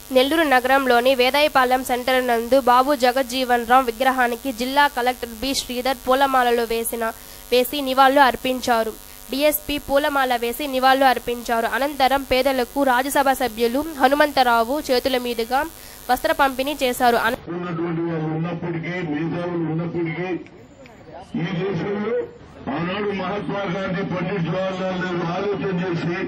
నెల్లూరు నగరంలోని వేదాయపాలెం సెంటర్ నందు బాబు జగజ్జీవన్ రామ్ విగ్రహానికి జిల్లా కలెక్టర్ బి శ్రీధర్ పూలమాలలు వేసిన వేసి నివాళులు అర్పించారు డీఎస్పీ పూలమాల వేసి నివాళులు అర్పించారు అనంతరం పేదలకు రాజ్యసభ సభ్యులు హనుమంతరావు చేతుల మీదుగా వస్త్ర పంపిణీ చేశారు అన- ఉన్నటువంటి వాళ్ళు ఉన్నప్పటికీ మేధావులు ఉన్నప్పటికీ ఈ దేశంలో ఆనాడు మహాత్మా గాంధీ పండిట్ జవహర్లాల్ నెహ్రూ ఆలోచన చేసి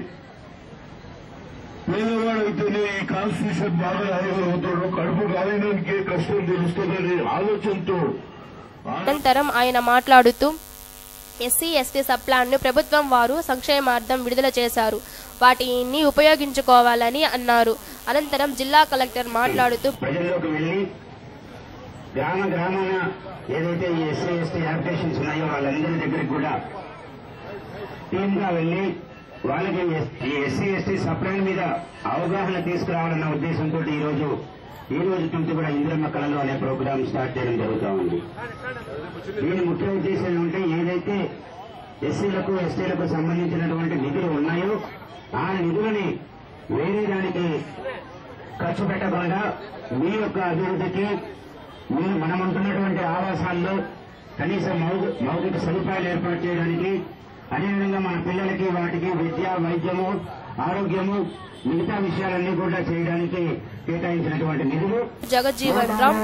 పేదవాడైతేనే ఈ కాన్స్టిట్యూషన్ బాగా రాయగలుగుతాడు కడుపు కాయడానికే కష్టం తెలుస్తుందనే ఆలోచనతో అనంతరం ఆయన మాట్లాడుతూ ఎస్సీ ఎస్టీ సబ్ ప్లాన్ను ప్రభుత్వం వారు సంక్షేమార్థం విడుదల చేశారు వాటిని ఉపయోగించుకోవాలని అన్నారు అనంతరం జిల్లా కలెక్టర్ మాట్లాడుతూ ప్రజల్లోకి వెళ్లి గ్రామ గ్రామాన ఏదైతే ఈ ఎస్సీ ఎస్టీ యాప్లికేషన్స్ ఉన్నాయో వాళ్ళందరి దగ్గరికి కూడా టీమ్ గా వెళ్లి వాళ్ళకి ఎస్- ఈ ఎస్సీ ఎస్టీ సప్లైన్ మీద అవగాహన తీసుకురావాలన్న ఉద్దేశంతో ఈ రోజు ఈ రోజు నుంచి కూడా ఇందిరమ్మ కళలు అనే ప్రోగ్రాం స్టార్ట్ చేయడం జరుగుతూ ఉంది దీని ముఖ్య ఉద్దేశం ఏమంటే ఏదైతే ఎస్సీలకు ఎస్టీలకు సంబంధించినటువంటి నిధులు ఉన్నాయో ఆ నిధులని వేరే దానికి ఖర్చు పెట్టకుండా మీ యొక్క అభివృద్ధికి మీరు మనం ఉంటున్నటువంటి ఆవాసాల్లో కనీస మౌ- మౌలిక సదుపాయాలు ఏర్పాటు చేయడానికి అదేవిధంగా మన పిల్లలకి వాటికి విద్య వైద్యము ఆరోగ్యము మిగతా విషయాలన్నీ కూడా చేయడానికి కేటాయించినటువంటి నిధులు జగజ్జీవన్ రామ్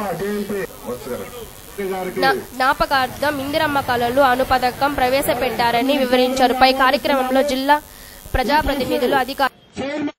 నా- జ్ఞాపకార్థం ఇందిరమ్మ కళలు అను పథకం ప్రవేశపెట్టారని వివరించారు పై కార్యక్రమంలో జిల్లా ప్రజాప్రతినిధులు అధికారులు చైర్మన్